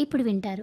ఇప్పుడు వింటారు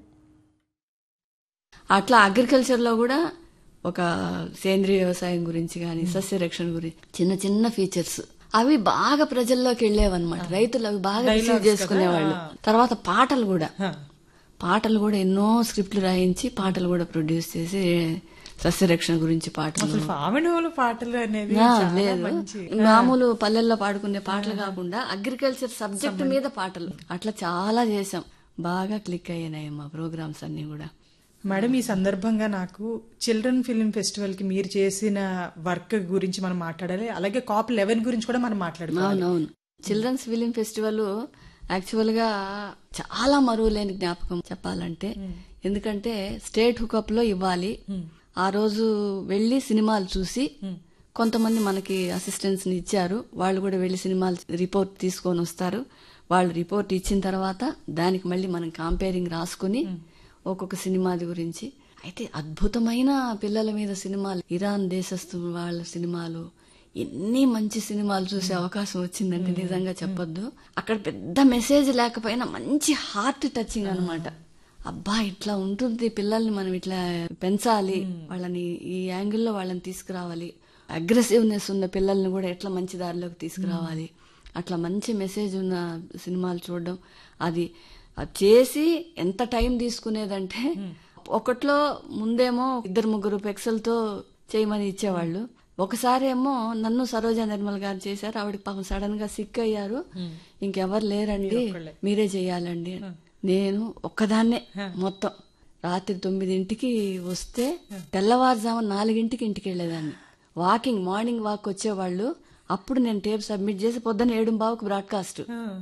అట్లా అగ్రికల్చర్ లో కూడా ఒక సేంద్రియ వ్యవసాయం గురించి కానీ సస్యరక్షణ గురించి చిన్న చిన్న ఫీచర్స్ అవి బాగా ప్రజల్లోకి వెళ్ళేవన్నమాట రైతులు అవి బాగా రిసీవ్ చేసుకునేవాళ్ళు తర్వాత పాటలు కూడా పాటలు కూడా ఎన్నో స్క్రిప్ట్లు రాయించి పాటలు కూడా ప్రొడ్యూస్ చేసి సస్యరక్షణ గురించి పాటలు అసలు ఫామిడోలు పాటలు అనేది ఆ, చాలా లేదు మంచి మామూలు పల్లెల్లో పాడుకునే పాటలు కాకుండా అగ్రికల్చర్ సబ్జెక్ట్ మీద పాటలు అట్లా చాలా చేసాం బాగా క్లిక్ అయ్యాయి మా ప్రోగ్రామ్స్ అన్ని కూడా మేడం ఈ సందర్భంగా నాకు చిల్డ్రన్ ఫిల్మ్ ఫెస్టివల్ కి మీరు చేసిన వర్క్ గురించి మనం మాట్లాడాలి అలాగే కాప్ లెవెన్ గురించి కూడా మనం మాట్లాడుకోవాలి అవునవును చిల్డ్రన్స్ ఫిలిం ఫెస్టివల్ యాక్చువల్ గా చాలా మరువలేని జ్ఞాపకం చెప్పాలంటే ఎందుకంటే స్టేట్ హుకప్ లో ఇవ్వాలి ఆ రోజు వెళ్లి సినిమాలు చూసి కొంతమంది మనకి అసిస్టెంట్స్ ని ఇచ్చారు వాళ్ళు కూడా వెళ్లి సినిమాలు రిపోర్ట్ తీసుకొని వస్తారు వాళ్ళు రిపోర్ట్ ఇచ్చిన తర్వాత దానికి మళ్ళీ మనం కంపేరింగ్ రాసుకుని ఒక్కొక్క సినిమాది గురించి అయితే అద్భుతమైన పిల్లల మీద సినిమాలు ఇరాన్ దేశస్థు వాళ్ళ సినిమాలు ఎన్ని మంచి సినిమాలు చూసే అవకాశం వచ్చిందంటే నిజంగా చెప్పొద్దు అక్కడ పెద్ద మెసేజ్ లేకపోయినా మంచి హార్ట్ టచింగ్ అన్నమాట అబ్బా ఇట్లా ఉంటుంది పిల్లల్ని మనం ఇట్లా పెంచాలి వాళ్ళని ఈ యాంగిల్లో వాళ్ళని తీసుకురావాలి అగ్రెసివ్నెస్ ఉన్న పిల్లల్ని కూడా ఎట్లా మంచి దారిలోకి తీసుకురావాలి అట్లా మంచి మెసేజ్ ఉన్న సినిమాలు చూడడం అది అది చేసి ఎంత టైం తీసుకునేదంటే ఒకట్లో ముందేమో ఇద్దరు ముగ్గురు పెక్సెల్తో చేయమని ఇచ్చేవాళ్ళు ఒకసారి ఏమో నన్ను సరోజ నిర్మల్ గారు చేశారు ఆవిడకి పాపం సడన్ గా సిక్ అయ్యారు ఇంకెవరు లేరండి మీరే చెయ్యాలండి నేను ఒక్కదాన్నే మొత్తం రాత్రి తొమ్మిదింటికి వస్తే తెల్లవారుజామున నాలుగింటికి ఇంటికి వెళ్ళేదాన్ని వాకింగ్ మార్నింగ్ వాక్ వచ్చేవాళ్ళు అప్పుడు నేను టేప్ సబ్మిట్ చేసి పొద్దున్న ఏడు బావుకు బ్రాడ్కాస్ట్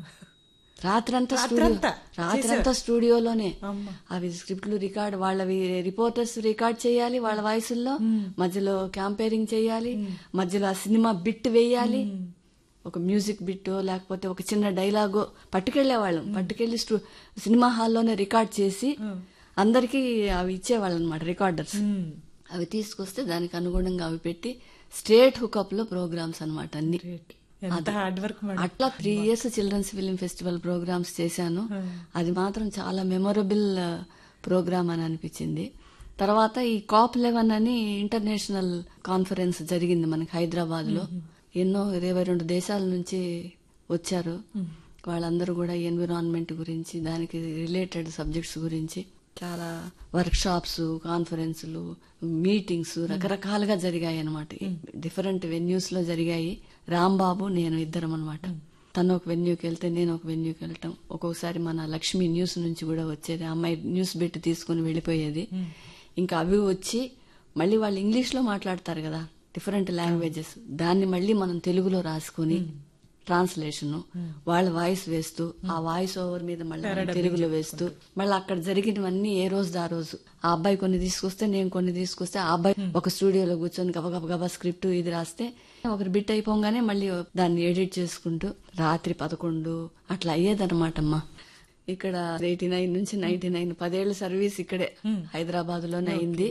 రాత్రంతా స్టూడియో రాత్రంతా రాత్రంతా స్టూడియోలోనే అవి స్క్రిప్ట్లు రికార్డ్ వాళ్ళవి రిపోర్టర్స్ రికార్డ్ చేయాలి వాళ్ళ వాయిసుల్లో మధ్యలో క్యాంపేరింగ్ చేయాలి మధ్యలో ఆ సినిమా బిట్ వేయాలి ఒక మ్యూజిక్ బిట్టో లేకపోతే ఒక చిన్న డైలాగో పట్టుకెళ్లేవాళ్ళం పట్టుకెళ్లి స్టూ సినిమా హాల్లోనే రికార్డ్ చేసి అందరికీ అవి ఇచ్చేవాళ్ళం అనమాట రికార్డర్స్ అవి తీసుకొస్తే దానికి అనుగుణంగా అవి పెట్టి స్టేట్ హుకప్ లో ప్రోగ్రామ్స్ అనమాట అన్ని ఎంత హార్డ్ వర్క్ మేడం అట్లా three years children's film festival programmes చేశాను అది మాత్రం చాలా మెమొరబుల్ ప్రోగ్రామ్ అని అనిపించింది తర్వాత ఈ కాప్ లెవెన్ అని ఇంటర్నేషనల్ కాన్ఫరెన్స్ జరిగింది మనకి హైదరాబాద్ లో ఎన్నో ఇరవై రెండు దేశాల నుంచి వచ్చారు వాళ్ళందరూ కూడా ఎన్విరాన్మెంట్ గురించి దానికి రిలేటెడ్ సబ్జెక్ట్స్ గురించి చాలా వర్క్ షాప్స్ కాన్ఫరెన్సులు మీటింగ్స్ రకరకాలుగా జరిగాయి అనమాట డిఫరెంట్ వెన్యూస్ లో జరిగాయి రాంబాబు నేను ఇద్దరం అనమాట తను ఒక వెన్యూకి వెళ్తే నేను ఒక వెన్యూకి వెళ్ళటం ఒక్కొక్కసారి మన లక్ష్మి న్యూస్ నుంచి కూడా వచ్చేది ఆ అమ్మాయి న్యూస్ పెట్టి తీసుకుని వెళ్ళిపోయేది ఇంకా అవి వచ్చి మళ్ళీ వాళ్ళు ఇంగ్లీష్ లో మాట్లాడతారు కదా డిఫరెంట్ లాంగ్వేజెస్ దాన్ని మళ్ళీ మనం తెలుగులో రాసుకుని ట్రాన్స్లేషన్ వాళ్ళ వాయిస్ వేస్తూ ఆ వాయిస్ ఓవర్ మీద మళ్ళీ మనం తెలుగులో వేస్తూ మళ్ళీ అక్కడ జరిగినవన్నీ ఏ రోజు ఆ రోజు ఆ అబ్బాయి కొన్ని తీసుకొస్తే నేను కొన్ని తీసుకొస్తే ఆ అబ్బాయి ఒక స్టూడియోలో కూర్చొని గబ గబ గబా స్క్రిప్ట్ ఇది రాస్తే ఒకరు బిట్ అయిపోగానే మళ్ళీ దాన్ని ఎడిట్ చేసుకుంటూ రాత్రి పదకొండు అట్లా అయ్యేదన్నమాటమ్మా ఇక్కడ ఎయిటీ నైన్ నుంచి నైన్టీ నైన్ పదేళ్ల సర్వీస్ ఇక్కడే హైదరాబాద్ లోనే అయింది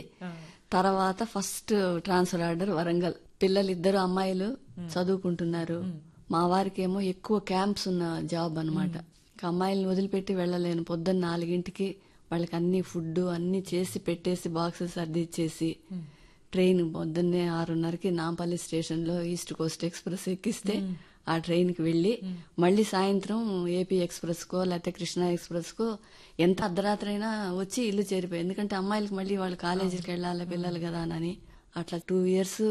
తర్వాత ఫస్ట్ ట్రాన్స్ఫర్ ఆర్డర్ వరంగల్ పిల్లలు ఇద్దరు అమ్మాయిలు చదువుకుంటున్నారు మా వారికి ఏమో ఎక్కువ క్యాంప్స్ ఉన్న జాబ్ అనమాట అమ్మాయిలను వదిలిపెట్టి వెళ్ళలేను పొద్దున్న నాలుగింటికి వాళ్ళకి అన్ని ఫుడ్ అన్ని చేసి పెట్టేసి బాక్సెస్ సర్దిచ్చేసి ట్రైన్ పొద్దున్నే ఆరున్నరకి నాంపల్లి స్టేషన్ లో ఈస్ట్ కోస్ట్ ఎక్స్ప్రెస్ ఎక్కిస్తే ఆ ట్రైన్ కి వెళ్లి మళ్ళీ సాయంత్రం ఏపీ ఎక్స్ప్రెస్ కో లేకపోతే కృష్ణా ఎక్స్ప్రెస్ కో ఎంత అర్ధరాత్రి అయినా వచ్చి ఇల్లు చేరిపోయి ఎందుకంటే అమ్మాయిలకి మళ్ళీ వాళ్ళు కాలేజీకి వెళ్ళాలి పిల్లలు కదా అని అట్లా టూ ఇయర్స్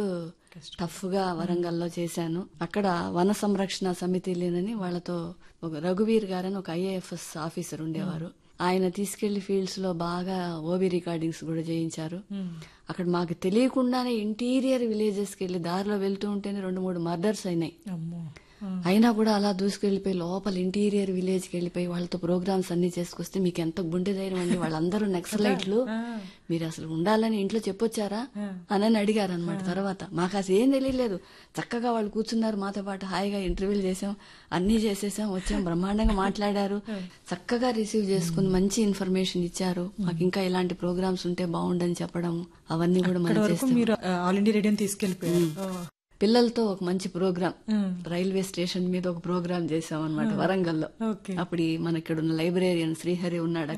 టఫ్ గా వరంగల్లో చేశాను అక్కడ వన సంరక్షణ సమితి లేనని వాళ్ళతో ఒక రఘువీర్ గారని ఒక ఐఏఎఫ్ఎస్ ఆఫీసర్ ఉండేవారు ఆయన తీసుకెళ్లి ఫీల్డ్స్ లో బాగా ఓబీ రికార్డింగ్స్ కూడా చేయించారు అక్కడ మాకు తెలియకుండానే ఇంటీరియర్ విలేజెస్ కి వెళ్లి దారిలో వెళ్తూ ఉంటేనే రెండు మూడు మర్డర్స్ అయినాయి అమ్మో అయినా కూడా అలా దూసుకెళ్లిపోయి లోపల ఇంటీరియర్ విలేజ్ కి వెళ్ళిపోయి వాళ్ళతో ప్రోగ్రామ్స్ అన్ని చేసుకొస్తే మీకు ఎంత గుండె ధైర్యం అండి వాళ్ళందరూ నక్సలైట్లు మీరు అసలు ఉండాలని ఇంట్లో చెప్పొచ్చారా అని అడిగారు అనమాట తర్వాత మాకు అసలు ఏం తెలియలేదు చక్కగా వాళ్ళు కూర్చున్నారు మాతో పాటు హాయిగా ఇంటర్వ్యూలు చేసాం అన్ని చేసేసాం వచ్చాం బ్రహ్మాండంగా మాట్లాడారు చక్కగా రిసీవ్ చేసుకుని మంచి ఇన్ఫర్మేషన్ ఇచ్చారు మాకు ఇంకా ఇలాంటి ప్రోగ్రామ్స్ ఉంటే బాగుండని చెప్పడం అవన్నీ కూడా ఇక్కడ మనం వరకు చేస్తాం మీరు ఆల్ ఇండియా రేడియోని తీసుకెళ్లిపోయారు ఓ. పిల్లలతో ఒక మంచి ప్రోగ్రామ్ ఉమ్. రైల్వే స్టేషన్ మీద ఒక ప్రోగ్రామ్ చేసాం అనమాట వరంగల్లో ఓకే అప్పుడు ఈ మన ఇక్కడ ఉన్న లైబ్రేరియన్ శ్రీహరి ఉన్నాడు